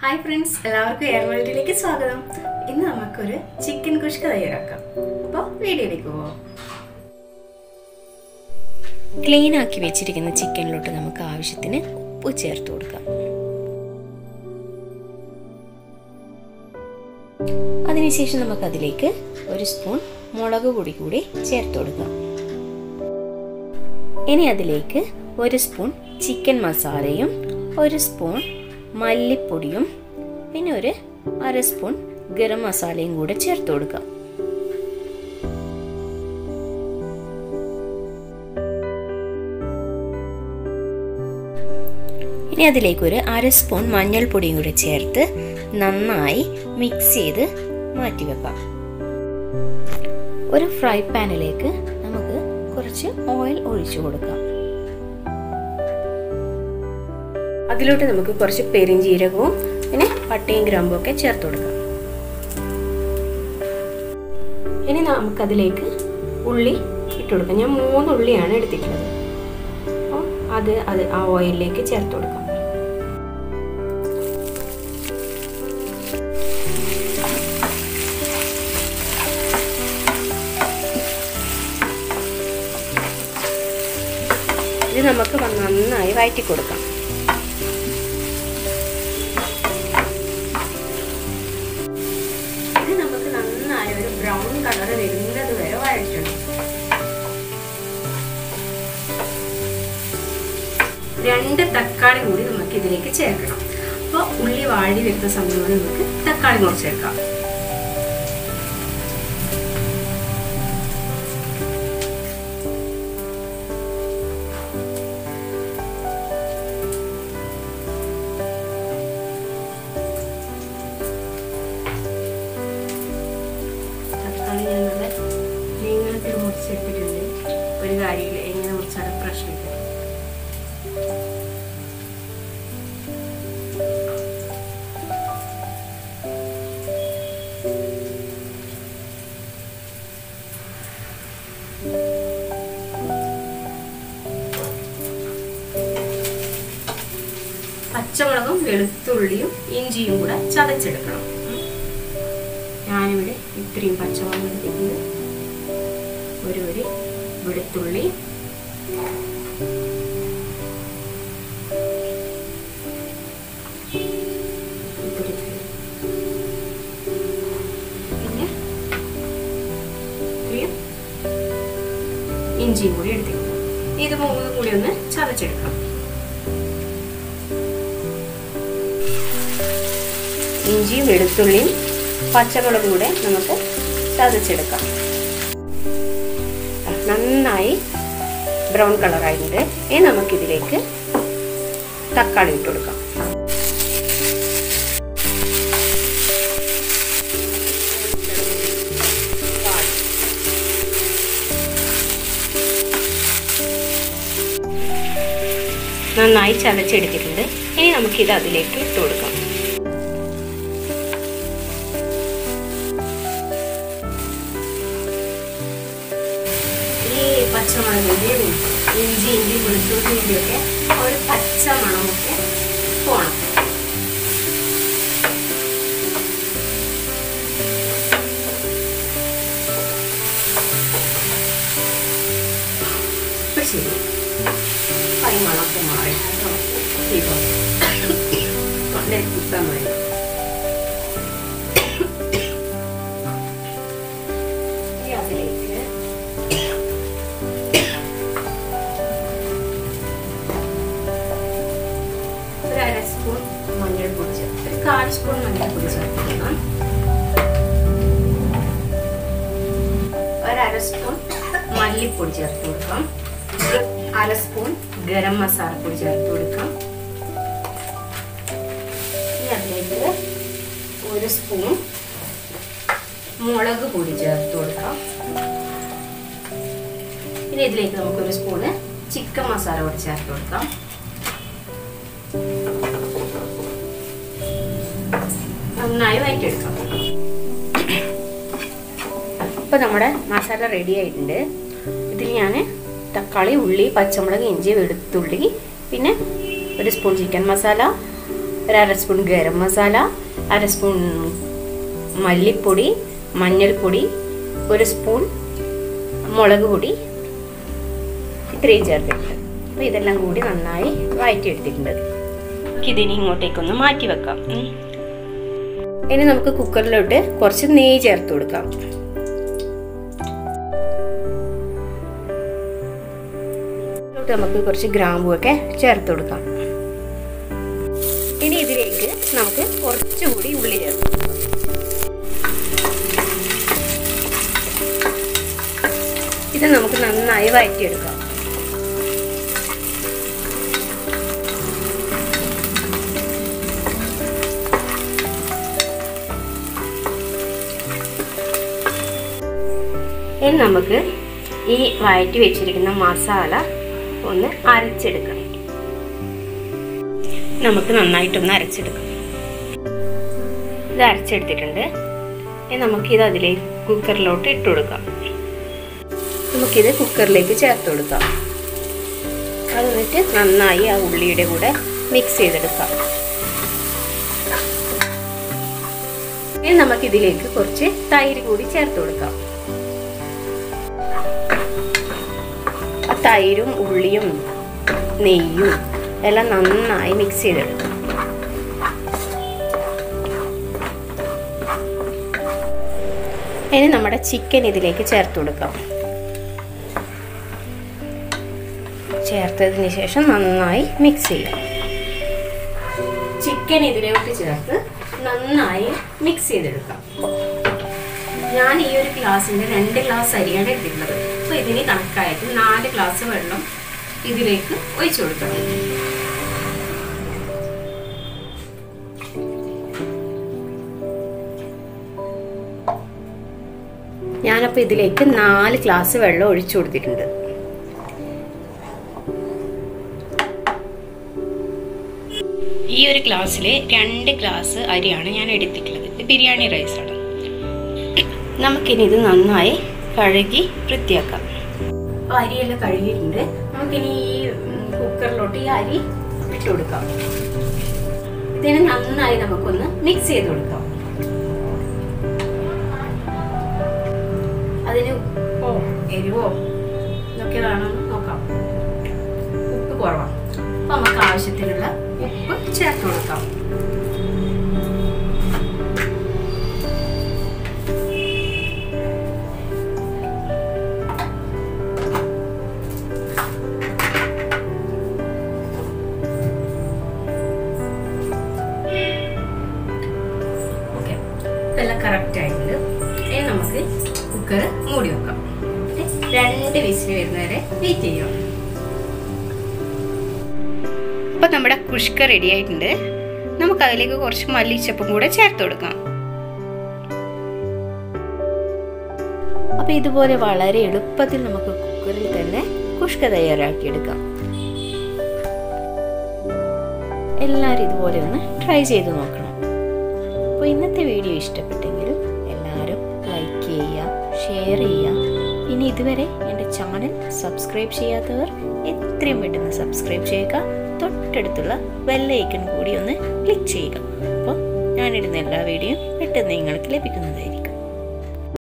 Hi friends എല്ലാവർക്കും air വേൾഡിലേക്ക് സ്വാഗതം ഇന്ന് നമുക്കൊരു ചിക്കൻ കുഷ്ക തയ്യാറാക്കാം അപ്പോൾ വീഡിയോയിലേക്ക് പോവാം ക്ലീൻ ആക്കി വെച്ചിരിക്കുന്ന ചിക്കനിലോട്ട് നമുക്ക് ആവശ്യത്തിന് ഉപ്പ് ചേർത്ത് കൊടുക്കാം അതിനുശേഷം നമുക്ക് അതിലേക്ക് ഒരു സ്പൂൺ മുളക് പൊടി കൂടി ചേർത്ത് കൊടുക്കാം ഇനി അതിലേക്ക് ഒരു സ്പൂൺ ചിക്കൻ മസാലയും ഒരു സ്പൂൺ മല്ലിപ്പൊടിയും പിന്നെ ഒരു അര സ്പൂൺ ഗരം മസാലയും കൂടെ ചേർത്ത് കൊടുക്കാം ഇനി അതിലേക്ക് ഒരു അര സ്പൂൺ മഞ്ഞൾപ്പൊടിയും കൂടി ചേർത്ത് നന്നായി മിക്സ് ചെയ്ത് മാറ്റി വെക്കാം ഒരു ഫ്രൈ പാനിലേക്ക് നമുക്ക് കുറച്ച് ഓയിൽ ഒഴിച്ചു കൊടുക്കാം അതിലോട്ട് നമുക്ക് കുറച്ച് പെരിഞ്ജീരകവും പിന്നെ പട്ടയും ഗ്രാമ്പും ഒക്കെ ചേർത്ത് കൊടുക്കാം ഇനി നമുക്കതിലേക്ക് ഉള്ളി ഇട്ട് കൊടുക്കാം ഞാൻ മൂന്ന് ഉള്ളിയാണ് എടുത്തിട്ടുള്ളത് അപ്പോൾ അത് അത് ആ ഓയിലിലേക്ക് ചേർത്ത് കൊടുക്കാം ഇത് നമുക്ക് നന്നായി വഴറ്റി കൊടുക്കാം ഇത് നമുക്ക് നന്നായി ഒരു ബ്രൗൺ കളർ വരുന്നത് വരെ വഴറ്റണം രണ്ട് തക്കാളി കൂടി നമുക്ക് ഇതിലേക്ക് ചേർക്കണം അപ്പോൾ ഉള്ളി വാടി വരുന്ന സമയമാണ് നമുക്ക് തക്കാളി കൂടി ചേർക്കാം തക്കാളി ഞാൻ നല്ല നീളത്തിൽ മുറിച്ചെടുത്തിട്ടുണ്ട് ഒരു കാര്യമില്ല എങ്ങനെ മുറിച്ചാലും പ്രശ്നമില്ല പച്ചമുളകും വെളുത്തുള്ളിയും ഇഞ്ചിയും കൂടെ ചതച്ചെടുക്കണം ഞാനിവിടെ ഇത്രയും പച്ചമുളക് എടുത്തിട്ടുണ്ട് ഒരു ഒരു വെളുത്തുള്ളി പിന്നെ ഇത്രയും ഇഞ്ചിയും കൂടി എടുത്തിട്ടുണ്ട് ഇത് മൂന്നും കൂടി ഒന്ന് ചതച്ചെടുക്കണം ഇഞ്ചിയും വെളുത്തുള്ളിയും പച്ചമുളകും കൂടെ നമുക്ക് ചതച്ചെടുക്കാം നന്നായി ബ്രൗൺ കളറായിട്ടുണ്ട് ഇനി നമുക്കിതിലേക്ക് തക്കാളി ഇട്ട് കൊടുക്കാം നന്നായി ചതച്ചെടുത്തിട്ടുണ്ട് ഇനി നമുക്കിത് അതിലേക്ക് ഇട്ട് കൊടുക്കാം ഈ പച്ചമുളകിൻ്റെയും ഇഞ്ചിൻ്റെയും വെളുത്തുള്ളിൻ്റെയും ഒക്കെ ഒരു പച്ച മണമൊക്കെ പോണം ഇപ്പൊ ശരി കൈ മണമൊക്കെ മാറി ദീപം വളരെ കുത്തമായി ഇനി അതിലേക്ക് ഒരു അര സ്പൂൺ മഞ്ഞൾപ്പൊടി ചേർത്ത് ഒരു കാൽ സ്പൂൺ മഞ്ഞൾപ്പൊടി ചേർത്ത് കൊടുക്കണം ഒരു അര സ്പൂൺ മല്ലിപ്പൊടി ചേർത്ത് കൊടുക്കാം അര സ്പൂൺ ഗരം മസാലപ്പൊടി ചേർത്ത് കൊടുക്കാം ഇനി അതിലേക്ക് ഒരു സ്പൂൺ മുളക് പൊടി ചേർത്ത് കൊടുക്കാം ഇനി ഇതിലേക്ക് നമുക്കൊരു സ്പൂണ് ചിക്കൻ മസാല കൂടി ചേർത്ത് കൊടുക്കാം നന്നായി വഴറ്റിയെടുക്കാം ഇപ്പോൾ നമ്മുടെ മസാല റെഡി ആയിട്ടുണ്ട് ഇതിൽ ഞാൻ തക്കാളി ഉള്ളി പച്ചമുളക് ഇഞ്ചി വെളുത്തുള്ളി പിന്നെ ഒരു സ്പൂൺ ചിക്കൻ മസാല ഒരു അര സ്പൂൺ ഗരം മസാല അര സ്പൂൺ മല്ലിപ്പൊടി മഞ്ഞൾപ്പൊടി ഒരു സ്പൂൺ മുളക് പൊടി ഇത്രയും ചേർത്തിട്ടുണ്ട് അപ്പോൾ ഇതെല്ലാം കൂടി നന്നായി വഴറ്റിയെടുത്തിട്ടുണ്ട് ഇതിനി ഇങ്ങോട്ടേക്കൊന്ന് മാറ്റി വെക്കാം ഉം. ഇനി നമുക്ക് കുക്കറിലോട്ട് കുറച്ച് നെയ്യ് ചേർത്ത് കൊടുക്കാം ഇതിലോട്ട് നമുക്ക് കുറച്ച് ഗ്രാമ്പുമൊക്കെ ചേർത്ത് കൊടുക്കാം ഇനി ഇതിലേക്ക് നമുക്ക് കുറച്ചുകൂടി ഉള്ളി ചേർത്ത് കൊടുക്കാം ഇത് നമുക്ക് നന്നായി വഴറ്റിയെടുക്കാം ഇനി നമുക്ക് ഈ വഴറ്റി വെച്ചിരിക്കുന്ന മസാല ഒന്ന് അരച്ചെടുക്കണം നമുക്ക് നന്നായിട്ടൊന്ന് അരച്ചെടുക്കാം ഇത് അരച്ചെടുത്തിട്ടുണ്ട് ഇനി നമുക്കിത് അതിലേക്ക് കുക്കറിലോട്ട് ഇട്ട് കൊടുക്കാം നമുക്കിത് കുക്കറിലേക്ക് ചേർത്ത് കൊടുക്കാം അത് എന്നിട്ട് നന്നായി ആ ഉള്ളിയുടെ കൂടെ മിക്സ് ചെയ്തെടുക്കാം ഇനി നമുക്കിതിലേക്ക് കുറച്ച് തൈര് കൂടി ചേർത്ത് കൊടുക്കാം ആ തൈരും ഉള്ളിയും നെയ്യും എല്ലാം നന്നായി മിക്സ് ചെയ്തെടുക്കാം ഇനി നമ്മുടെ ചിക്കൻ ഇതിലേക്ക് ചേർത്ത് കൊടുക്കാം ചേർത്തതിന് ശേഷം നന്നായി മിക്സ് ചെയ്യാം ചിക്കൻ ഇതിലോട്ട് ചേർത്ത് നന്നായി മിക്സ് ചെയ്തെടുക്കാം ഞാൻ ഈ ഒരു ഗ്ലാസ്സിൻ്റെ രണ്ട് ഗ്ലാസ് അരിയാണ് എടുത്തിട്ടുള്ളത് അപ്പോൾ ഇതിന് കണക്കായിട്ട് നാല് ഗ്ലാസ് വെള്ളം ഇതിലേക്ക് ഒഴിച്ചു കൊടുക്കണം ഞാനപ്പോൾ ഇതിലേക്ക് നാല് ഗ്ലാസ് വെള്ളം ഒഴിച്ചു കൊടുത്തിട്ടുണ്ട് ഈ ഒരു ഗ്ലാസ്സിൽ രണ്ട് ഗ്ലാസ് അരിയാണ് ഞാൻ എടുത്തിട്ടുള്ളത് ഇത് ബിരിയാണി റൈസാണ് നമുക്കിനി ഇത് നന്നായി കഴുകി വൃത്തിയാക്കാം അപ്പോൾ അരിയെല്ലാം കഴുകിയിട്ടുണ്ട് നമുക്കിനി ഈ ഉം, കുക്കറിലോട്ട് ഈ അരി ഇട്ട് കൊടുക്കാം ഇതിനെ നന്നായി നമുക്കൊന്ന് മിക്സ് ചെയ്ത് കൊടുക്കാം അതിന് ഉപ്പോ എരിവോ ഇതൊക്കെ വേണമെന്ന് നോക്കാം ഉപ്പ് കുറവാണ് അപ്പോൾ നമുക്ക് ആവശ്യത്തിനുള്ള ഉപ്പ് ചേർത്ത് കൊടുക്കാം ഓക്കെ ഇതെല്ലാം കറക്റ്റ് ആയിട്ടുണ്ട് ഇനി നമുക്ക് കുക്കർ മൂടി വെക്കാം എന്നിട്ട് രണ്ട് വിസിൽ വരുന്നവരെ വെയിറ്റ് ചെയ്യാം അപ്പോൾ നമ്മുടെ കുഷ്ക റെഡി ആയിട്ടുണ്ട് നമുക്ക് അതിലേക്ക് കുറച്ച് മല്ലിച്ചപ്പും കൂടെ ചേർത്ത് കൊടുക്കാം അപ്പോൾ ഇതുപോലെ വളരെ എളുപ്പത്തിൽ നമുക്ക് കുക്കറിൽ തന്നെ കുഷ്ക തയ്യാറാക്കിയെടുക്കാം എല്ലാവരും ഇതുപോലെ ഒന്ന് ട്രൈ ചെയ്ത് നോക്കണം അപ്പോൾ ഇന്നത്തെ വീഡിയോ ഇഷ്ടപ്പെട്ടെങ്കിൽ എല്ലാവരും ലൈക്ക് ചെയ്യുക ഷെയർ ചെയ്യുക ഇനി ഇതുവരെ എൻ്റെ ചാനൽ സബ്സ്ക്രൈബ് ചെയ്യാത്തവർ എത്രയും പെട്ടെന്ന് സബ്സ്ക്രൈബ് ചെയ്യുക തൊട്ടടുത്തുള്ള ബെല്ലൈക്കൺ കൂടി ഒന്ന് ക്ലിക്ക് ചെയ്യുക അപ്പോൾ ഞാനിടുന്ന എല്ലാ വീഡിയോയും പെട്ടെന്ന് നിങ്ങൾക്ക് ലഭിക്കുന്നതായിരിക്കും